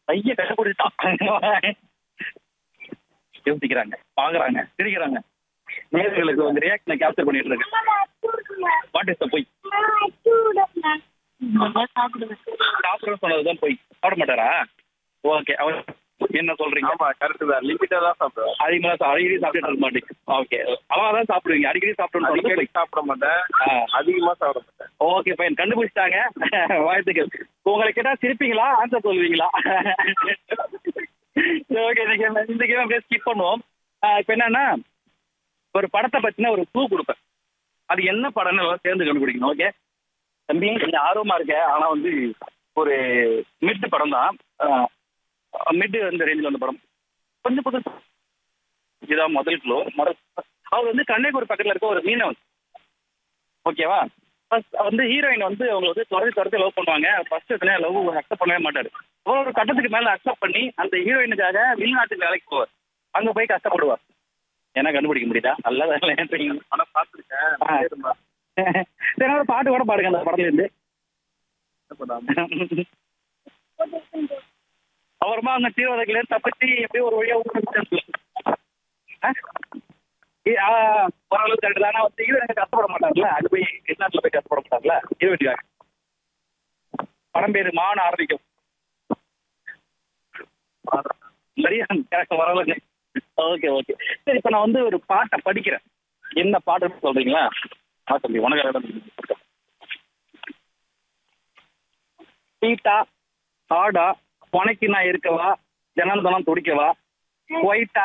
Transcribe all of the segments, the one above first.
பைய கண்டுபிடிச்சிட்டான் யோசிக்கிறாங்க பாக்குறாங்க சிரிக்கிறாங்க நேர்களுக்கு வந்து ரியாக்ஷனை கேப்சர் பண்ணிட்டு இருக்கு வாட் இஸ் த பொய் சாப்பிட சொன்னதுதான் பொய் சாப்பிட மாட்டாரா ஓகே அவர் என்ன சொல்றீங்க ஆமா கரெக்ட் தான் லிமிட்டா தான் சாப்பிடுவேன் அதிகமா சா- அடிக்கடி சாப்பிட்டு இருக்க மாட்டேங்க ஓகே அவ்வளோ தான் சாப்பிடுவீங்க அடிக்கடி சாப்பிடணும் அடிக்கடி சாப்பிட மாட்டேன் ஆ. அதிகமா சாப்பிட மாட்டேன் ஓகே ஃபைன் கண்டுபிடிச்சிட்டாங்க வாழ்த்துக்கள் உங்களை கேட்டா சிரிப்பீங்களா ஆன்சர் சொல்லுவீங்களா ஓகே இந்த கேம் இந்த கேம் அப்படியே ஸ்கிப் பண்ணுவோம் இப்போ என்னன்னா ஒரு படத்தை பத்தின ஒரு க்ளூ கொடுப்பேன் அது என்ன படம்னு எல்லாம் சேர்ந்து கண்டுபிடிக்கணும் ஓகே தம்பி கொஞ்சம் ஆர்வமா இருக்க ஆனா வந்து ஒரு மிட் படம் தான் மிட் இந்த ரேஞ்சில் வந்த படம் கொஞ்சம் புதுசு இதுதான் முதல் க்ளூ முதல் அவர் வந்து கன்னியாகுமரி பக்கத்துல இருக்க ஒரு மீனவன் ஓகேவா ஃபர்ஸ்ட் வந்து ஹீரோயின் வந்து அவங்க வந்து துரத்தி துரத்தி லவ் பண்ணுவாங்க ஃபர்ஸ்ட் எத்தனை லவ் அக்செப்ட் பண்ணவே மாட்டாரு அப்புறம் ஒரு கட்டத்துக்கு மேல அக்செப்ட் பண்ணி அந்த ஹீரோயினுக்காக வெளிநாட்டுக்கு வேலைக்கு போவார் அங்க போய் கஷ்டப்படுவார் என்ன கண்டுபிடிக்க முடியுதா நல்லா வேலை ஆனா பாத்துருக்கேன் ஆ. சரி ஒரு பாட்டு கூட பாடுங்க அந்த படத்துல இருந்து அப்புறமா அவங்க தீவிரவாதிகளே தப்பிச்சு எப்படியும் ஒரு வழியா ஊருக்கு ஆ? இ- ஆ, ஓரளவுக்கு கரெக்ட் தான் ஆனா வந்து ஹீரோயின் கஷ்டப்பட மாட்டாங்கல்ல அது போய் வெளிநாட்டுல போய் கஷ்டப்பட மாட்டாங்கல்ல ஹீரோயினுக்காக படம் பேரு மான ஆரம்பிக்கும் சரியா எனக்கு வரலங்க ஓகே ஓகே சரி இப்போ நான் வந்து ஒரு பாட்டை படிக்கிறேன் என்ன பாட்டுன்னு சொல்றீங்களா ஆ தம்பி உனக்கு சீட்டா ஆடா உனக்கு நான் இருக்கவா தினம் தினம் துடிக்கவா ஒயிட்டா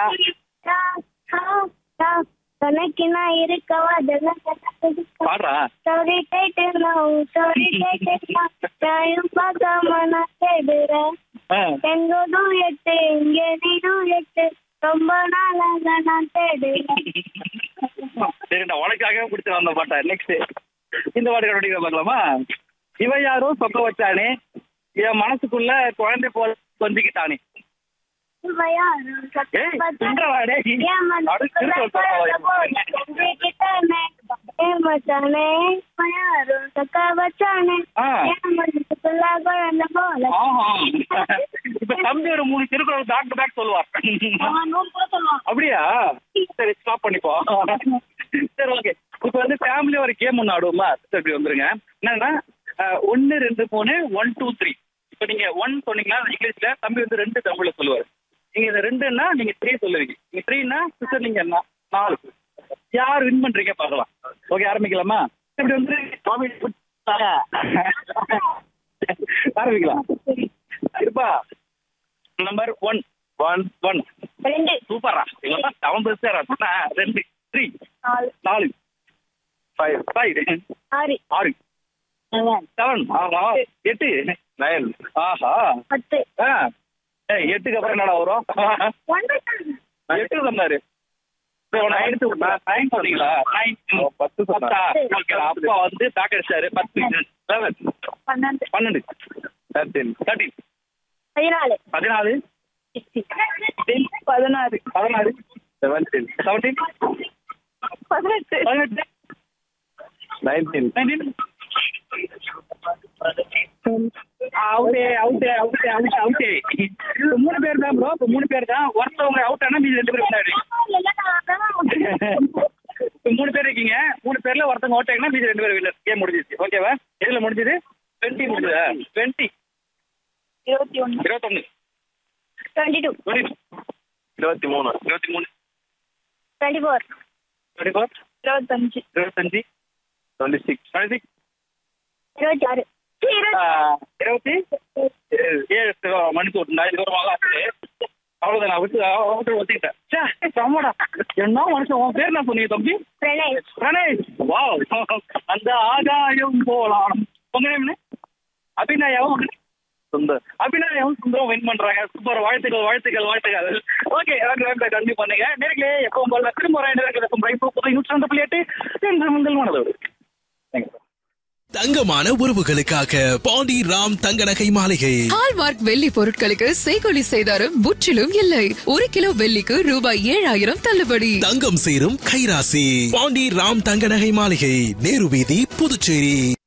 உனக்கு நான் இருக்கவா பாடுறா சாரி டைட்டில் நான் சாரி டைட்டில் நான் பார்க்காம நான் தேடுறேன் ஆ, எங்கோ எட்டு இங்க நீடு எட்டு ரொம்ப நாளாக நான் தேடுறேன் சரிடா உனக்காகவே பிடிச்ச வந்த பாட்டா நெக்ஸ்ட் இந்த பாட்டு கண்டுபிடிக்க பார்க்கலாமா இவ யாரோ சொக்க வச்சானே என் மனசுக்குள்ள குழந்தை போல கொஞ்சிக்கிட்டானே ஏய், சுண்டரா டேய். அட, திருக்குறள் சொல்றா. ஆ. ஆஹா. இப்ப தம்பி ஒரு மூணு திருக்குறள் பேக் டு பேக் சொல்லுவார் அப்படியா சரி ஸ்டாப் பண்ணிப்போ சரி ஓகே இப்போ வந்து ஃபேமிலி ஒரு கேம் ஒன்று ஆடுவோமா இப்படி வந்துருங்க என்னன்னா அஹ், ஒண்ணு ரெண்டு மூணு ஒன் டூ த்ரீ இப்போ நீங்க ஒன் சொன்னீங்கன்னா இங்கிலீஷ்ல தம்பி வந்து ரெண்டு தமிழ்ல சொல்லுவாரு நீங்க இந்த ரெண்டுன்னா நீங்க த்ரீ சொல்லுவீங்க நீங்க த்ரீனா சிஸ்டர் நீங்க நா- நாலு யார் வின் பண்றீங்க பார்க்கலாம் ஓகே ஆரம்பிக்கலாமா இப்படி வந்து comedy ஆரம்பிக்கலாம் இருப்பா நம்பர் ஒன் ஒன் ஒன் ரெண்டு சூப்பரா இவன் செவன் பெருசா சொன்னா ரெண்டு த்ரீ நாலு நாலு ஃபைவ் ஃபைவ் ஆறு ஆறு செவன் செவன் ஆமா எட்டு நைன் ஆஹா பத்து ஆ ஏய் எட்டுக்கு அப்புறம் என்னடா வரும் ஒன்பது எட்டு சொன்னாரு நைன் நைன் சொன்னீங்களா நைன் ஓ, பத்து சொன்னா. பத்தா ஓகே அப்பா வந்து பேக் அடிச்சாரு பத்து லெவன் பன்னெண்டு பன்னெண்டு தேர்ட்டீன் தேர்ட்டின் பதினாலு பதினாலு பதினாறு பதினாறு செவன்டீன் செவன்டீன் பதினெட்டு பதினெட்டு நைன்டீன் நைன்டீன் அவுட்டே அவுட்டே அவுட்டே அவுட்டே அவுட்டே இப்போ மூணு பேர் தான் ப்ரோ இப்போ மூணு பேர் தான் ஒருத்தவங்க அவுட் ஆனா மீதி ரெண்டு பேர் முன்னாடி இப்போ மூணு பேர் இருக்கீங்க மூணு பேர்ல ஒருத்தவங்க அவுட் ஆகினா மீதி ரெண்டு பேர் வின்னர் கேம் முடிஞ்சிச்சு ஓகேவா எதுல முடிஞ்சது டுவெண்ட்டி முடிஞ்சதா டுவெண்ட்டி இருபத்தி ஒன்று இருபத்தொன்னு டுவெண்ட்டி டூ டுவெண்ட்டி இருபத்தி மூணு இருபத்தி மூணு டுவெண்ட்டி ஃபோர் டுவெண்ட்டி ஃபோர் இருபத்தஞ்சு இருபத்தஞ்சு டுவெண்ட்டி சிக்ஸ் டுவெண்ட்டி சிக்ஸ் இருபத்தி ஆறு இருபத்தி ஏழு மணிக்கு விட்டுண்டா இது ஒரு மழை ஆச்சு அவ்வளோதான் நான் விட்டு விட்டு ஒத்திக்கிட்டேன் சே செம்மடா என்ன மனுஷன் உன் பேர் என்ன சொன்னீங்க தம்பி பிரணய் பிரணேஷ் வாவ் அந்த ஆகாயம் போலாம் உங்க நேம் அபிநயாவும் சுந்தர் அபிநயாவும் சுந்தரம் வின் பண்றாங்க சூப்பர் வாழ்த்துக்கள் வாழ்த்துக்கள் வாழ்த்துக்கள் ஓகே எனக்கு கண்டிப்பா பண்ணுங்க நேர்களே எப்பவும் போல திரும்ப ஒரு நேரத்தில் பிரைட் புது நூற்றி ரெண்டு புள்ளி எட்டு என்று உங்கள் மனதோடு தேங்க்யூ தங்கமான உறவுகளுக்காக பாண்டி ராம் தங்க நகை மாளிகை ஹால்மார்க் வெள்ளி பொருட்களுக்கு செய்கொலி செய்தாரும் முற்றிலும் இல்லை ஒரு கிலோ வெள்ளிக்கு ரூபாய் ஏழாயிரம் தள்ளுபடி தங்கம் சேரும் கைராசி பாண்டி ராம் தங்க நகை மாளிகை நேரு வீதி புதுச்சேரி